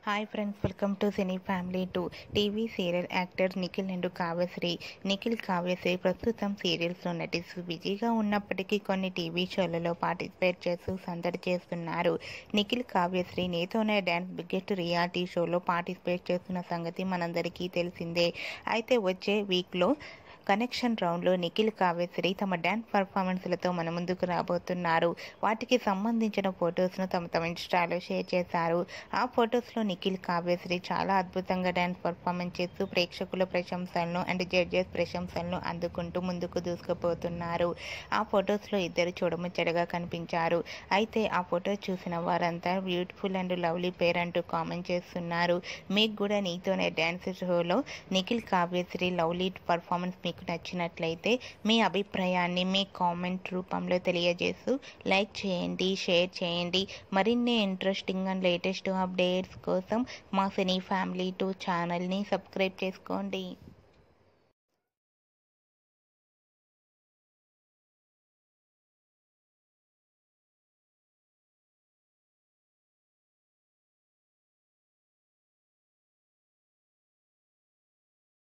hi friends welcome to cine family two TV serial actor Nikhil and Kavyasri Nikhil Kavyasri ప్రస్తుతం సీరియల్స్లో నటిస్తూ బిజీగా ఉన్నప్పటికీ కొన్ని టీవీ షోలలో పార్టిసిపేట్ చేస్తూ సందడి చేస్తున్నారు నిఖిల్ కావ్యశ్రీ నేతోనే డ్యాన్స్ బిగ్గెస్ట్ రియాలిటీ షోలో పార్టిసిపేట్ చేస్తున్న సంగతి మనందరికీ తెలిసిందే అయితే వచ్చే వీక్లో కనెక్షన్ రౌండ్లో నిఖిల్ కావ్యశ్రీ తమ డ్యాన్స్ పర్ఫార్మెన్స్లతో మన ముందుకు రాబోతున్నారు వాటికి సంబంధించిన ఫొటోస్ను తమ తమ ఇన్స్టాలో షేర్ చేశారు ఆ ఫొటోస్లో నిఖిల్ కావ్యశ్రీ చాలా అద్భుతంగా డ్యాన్స్ పర్ఫార్మెన్స్ చేస్తూ ప్రేక్షకుల ప్రశంసలను అండ్ జడ్జెస్ ప్రశంసలను అందుకుంటూ ముందుకు దూసుకుపోతున్నారు ఆ ఫొటోస్లో ఇద్దరు చూడముచ్చటగా కనిపించారు అయితే ఆ ఫొటోస్ చూసిన వారంతా బ్యూటిఫుల్ అండ్ లవ్లీ పేర్ అంటూ కామెంట్ చేస్తున్నారు మీకు కూడా నీతోనే డ్యాన్స్ షోలో నిఖిల్ కావ్యశ్రీ లవ్లీ పర్ఫార్మెన్స్ మీకు నచ్చినట్లయితే మీ అభిప్రాయాన్ని మీ కామెంట్ రూపంలో తెలియజేస్తూ లైక్ చేయండి షేర్ చేయండి మరిన్ని ఇంట్రెస్టింగ్ అండ్ లేటెస్ట్ అప్డేట్స్ కోసం మా సినీ ఫ్యామిలీ టూ ఛానల్ని సబ్స్క్రైబ్ చేసుకోండి